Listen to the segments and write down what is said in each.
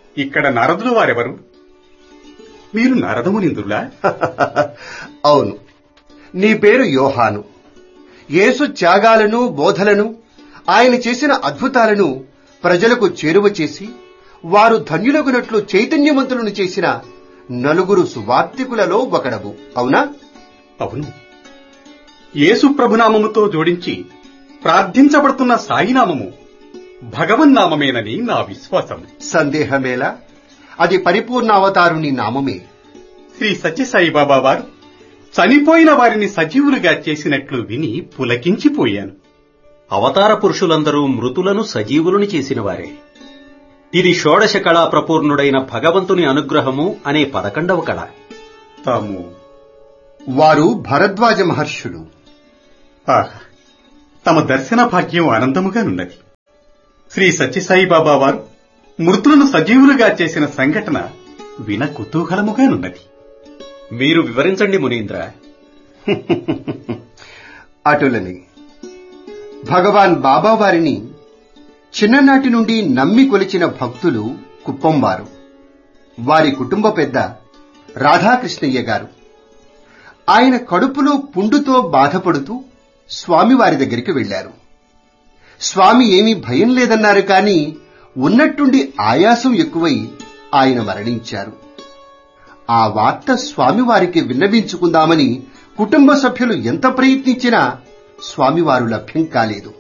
ఇక్కడ నారదులు వారెవరు మీరు నారదమునిందులా అవును నీ పేరు యోహాను యేసు త్యాగాలను బోధలను ఆయన చేసిన అద్భుతాలను ప్రజలకు చేరువ చేసి వారు ధన్యులగునట్లు చైతన్యవంతులను చేసిన నలుగురు సువార్తికులలో ఒకడవు అవునా అవును యేసు ప్రభునామముతో జోడించి ప్రార్థించబడుతున్న సాయినామము భగవన్నామమేనని నా విశ్వాసం సందేహమేలా అది పరిపూర్ణ అవతారుని నామమే శ్రీ సత్యసాయిబాబా వారు చనిపోయిన వారిని సజీవులుగా చేసినట్లు విని పులకించిపోయాను అవతార పురుషులందరూ మృతులను సజీవులను చేసిన వారే ఇది షోడశ కళా ప్రపూర్ణుడైన భగవంతుని అనుగ్రహము అనే పదకొండవ కళ తాము వారు భరద్వాజ మహర్షులు ఆహ్ తమ దర్శన భాగ్యం ఆనందముగానున్నది శ్రీ సత్యసాయిబాబా వారు మృతులను సజీవులుగా చేసిన సంఘటన విన కుతూహలముగానున్నది మీరు వివరించండి మునీంద్ర అటులని భగవాన్ బాబా వారిని చిన్ననాటి నుండి నమ్మి కొలిచిన భక్తులు కుప్పంవారు వారి కుటుంబ పెద్ద రాధాకృష్ణయ్య గారు ఆయన కడుపులో పుండుతో బాధపడుతూ స్వామివారి దగ్గరికి వెళ్లారు స్వామి ఏమీ భయం లేదన్నారు కాని ఉన్నట్టుండి ఆయాసం ఎక్కువై ఆయన మరణించారు ఆ వార్త స్వామివారికి విన్నవించుకుందామని కుటుంబ సభ్యులు ఎంత ప్రయత్నించినా స్వామివారు లభ్యం కాలేదు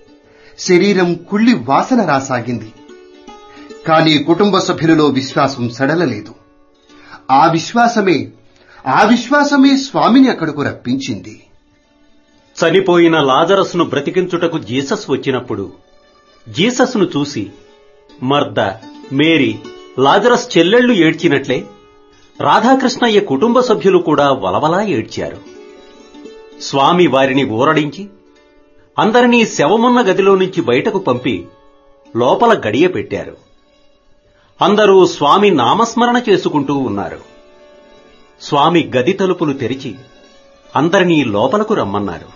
శరీరం కుళ్ళి వాసన రాసాగింది కానీ కుటుంబ సభ్యులలో విశ్వాసం సడలలేదు ఆ విశ్వాసమే ఆ విశ్వాసమే స్వామిని అక్కడకు రప్పించింది చనిపోయిన లాజరస్ను బ్రతికించుటకు జీసస్ వచ్చినప్పుడు జీసస్ను చూసి మర్ద మేరీ లాజరస్ చెల్లెళ్లు ఏడ్చినట్లే రాధాకృష్ణయ్య కుటుంబ సభ్యులు కూడా వలవలా ఏడ్చారు స్వామి వారిని ఊరడించి అందరినీ శవమున్న గదిలో నుంచి బయటకు పంపి లోపల గడియ పెట్టారు అందరూ స్వామి నామస్మరణ చేసుకుంటూ ఉన్నారు స్వామి గది తలుపులు తెరిచి అందరినీ లోపలకు రమ్మన్నారు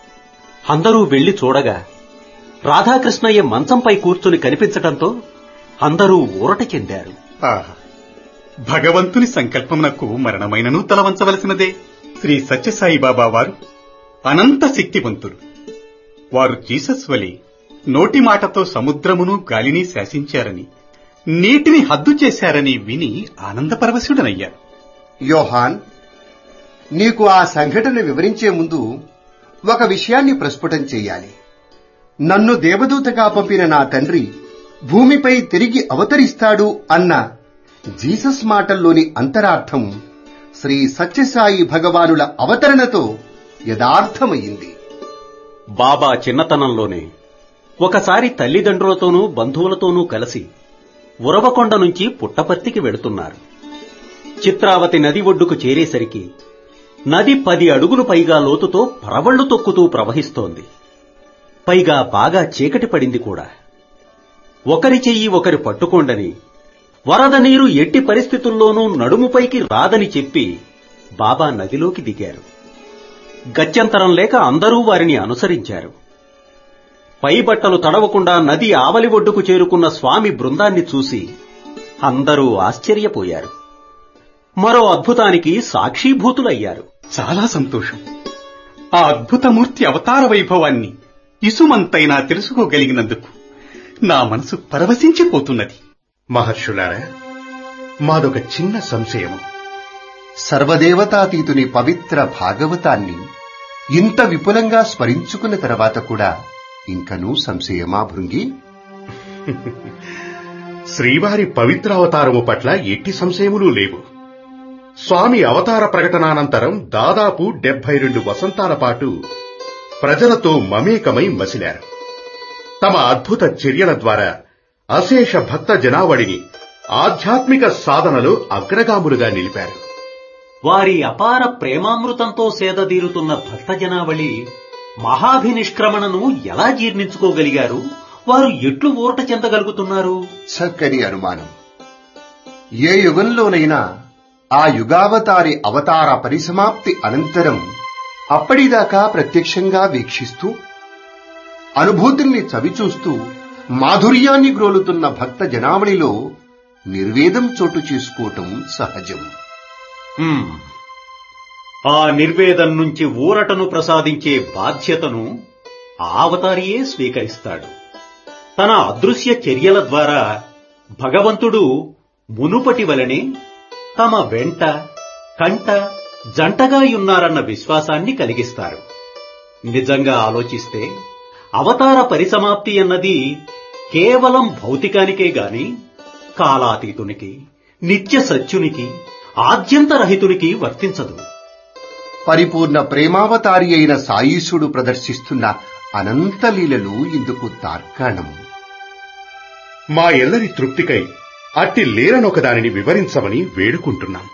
అందరూ వెళ్లి చూడగా రాధాకృష్ణయ్య మంచంపై కూర్చుని కనిపించటంతో అందరూ ఊరట చెందారు ఆహ్ భగవంతుని సంకల్పమునకు మరణమైనను తలవంచవలసినదే శ్రీ సత్యసాయిబాబా వారు అనంత శక్తివంతులు వారు జీసస్ వలె నోటి మాటతో సముద్రమును గాలిని శాసించారని నీటిని హద్దు చేశారని విని ఆనందపరవశుడనయ్యారు యోహాన్ నీకు ఆ సంఘటన వివరించే ముందు ఒక విషయాన్ని ప్రస్ఫుటం చేయాలి నన్ను దేవదూతగా పంపిన నా తండ్రి భూమిపై తిరిగి అవతరిస్తాడు అన్న జీసస్ మాటల్లోని అంతరార్థం శ్రీ సత్యసాయి భగవానుల అవతరణతో యథార్థమయ్యింది బాబా చిన్నతనంలోనే ఒకసారి తల్లిదండ్రులతోనూ బంధువులతోనూ కలిసి ఉరవకొండ నుంచి పుట్టపర్తికి వెళుతున్నారు చిత్రావతి నది ఒడ్డుకు చేరేసరికి నది పది అడుగులు పైగా లోతుతో పరవళ్లు తొక్కుతూ ప్రవహిస్తోంది పైగా బాగా చీకటి పడింది కూడా ఒకరి చెయ్యి ఒకరి పట్టుకోండని వరద నీరు ఎట్టి పరిస్థితుల్లోనూ నడుముపైకి రాదని చెప్పి బాబా నదిలోకి దిగారు గత్యంతరం లేక అందరూ వారిని అనుసరించారు పై బట్టలు తడవకుండా నది ఆవలి ఒడ్డుకు చేరుకున్న స్వామి బృందాన్ని చూసి అందరూ ఆశ్చర్యపోయారు మరో అద్భుతానికి సాక్షీభూతులయ్యారు చాలా సంతోషం ఆ అద్భుతమూర్తి అవతార వైభవాన్ని ఇసుమంతైనా తెలుసుకోగలిగినందుకు నా మనసు పరవశించిపోతున్నది మహర్షులారా మాదొక చిన్న సంశయము సర్వదేవతాతీతుని పవిత్ర భాగవతాన్ని ఇంత విపులంగా స్మరించుకున్న తర్వాత కూడా ఇంకనూ సంశయమా భృంగి శ్రీవారి పవిత్ర అవతారము పట్ల ఎట్టి సంశయములు లేవు స్వామి అవతార ప్రకటనానంతరం దాదాపు డెబ్బై రెండు వసంతాల పాటు ప్రజలతో మమేకమై మసిలారు తమ అద్భుత చర్యల ద్వారా అశేష భక్త జనావళిని ఆధ్యాత్మిక సాధనలో అగ్రగాములుగా నిలిపారు వారి అపార ప్రేమామృతంతో సేదదీరుతున్న భక్త జనావళి మహాభినిష్క్రమణను ఎలా జీర్ణించుకోగలిగారు వారు ఎట్లు ఊరట చెందగలుగుతున్నారు చక్కని అనుమానం ఏ యుగంలోనైనా ఆ యుగావతారి అవతార పరిసమాప్తి అనంతరం అప్పటిదాకా ప్రత్యక్షంగా వీక్షిస్తూ అనుభూతుల్ని చవిచూస్తూ మాధుర్యాన్ని గ్రోలుతున్న భక్త జనావళిలో నిర్వేదం చోటు చేసుకోవటం సహజం హ్మ్. ఆ నిర్వేదం నుంచి ఊరటను ప్రసాదించే బాధ్యతను ఆ అవతారియే స్వీకరిస్తాడు తన అదృశ్య చర్యల ద్వారా భగవంతుడు మునుపటి వలనే తమ వెంట కంట జంటగా ఉన్నారన్న విశ్వాసాన్ని కలిగిస్తారు నిజంగా ఆలోచిస్తే అవతార పరిసమాప్తి అన్నది కేవలం భౌతికానికే గాని కాలాతీతునికి నిత్య సత్యునికి ఆద్యంతరహితునికి వర్తించదు పరిపూర్ణ ప్రేమావతారి అయిన సాయీశుడు ప్రదర్శిస్తున్న అనంత లీలలు ఇందుకు తార్కాణం మా ఎల్లరి తృప్తికై అట్టి లీలనొకదానిని వివరించమని వేడుకుంటున్నాం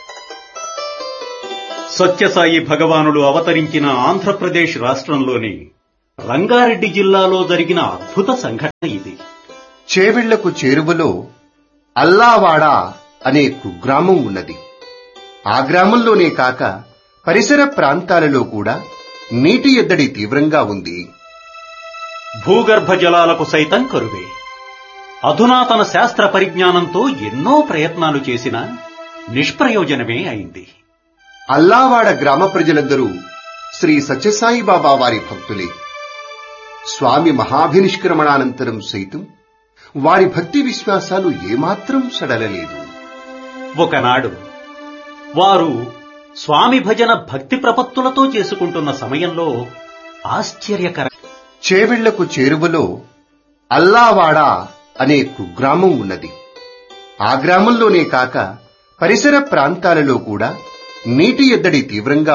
సత్యసాయి భగవానుడు అవతరించిన ఆంధ్రప్రదేశ్ రాష్ట్రంలోని రంగారెడ్డి జిల్లాలో జరిగిన అద్భుత సంఘటన ఇది చేవెళ్లకు చేరువలో అల్లావాడ అనే కుగ్రామం ఉన్నది ఆ గ్రామంలోనే కాక పరిసర ప్రాంతాలలో కూడా నీటి ఎద్దడి తీవ్రంగా ఉంది భూగర్భ జలాలకు సైతం కరువే అధునాతన శాస్త్ర పరిజ్ఞానంతో ఎన్నో ప్రయత్నాలు చేసినా నిష్ప్రయోజనమే అయింది అల్లావాడ గ్రామ ప్రజలందరూ శ్రీ సత్యసాయి బాబా వారి భక్తులే స్వామి మహాభినిష్క్రమణానంతరం సైతం వారి భక్తి విశ్వాసాలు ఏమాత్రం సడలలేదు ఒకనాడు వారు స్వామి భజన భక్తి ప్రపత్తులతో చేసుకుంటున్న సమయంలో ఆశ్చర్యకర చేవెళ్లకు చేరువలో అల్లావాడ అనే కుగ్రామం ఉన్నది ఆ గ్రామంలోనే కాక పరిసర ప్రాంతాలలో కూడా నీటి ఎద్దడి తీవ్రంగా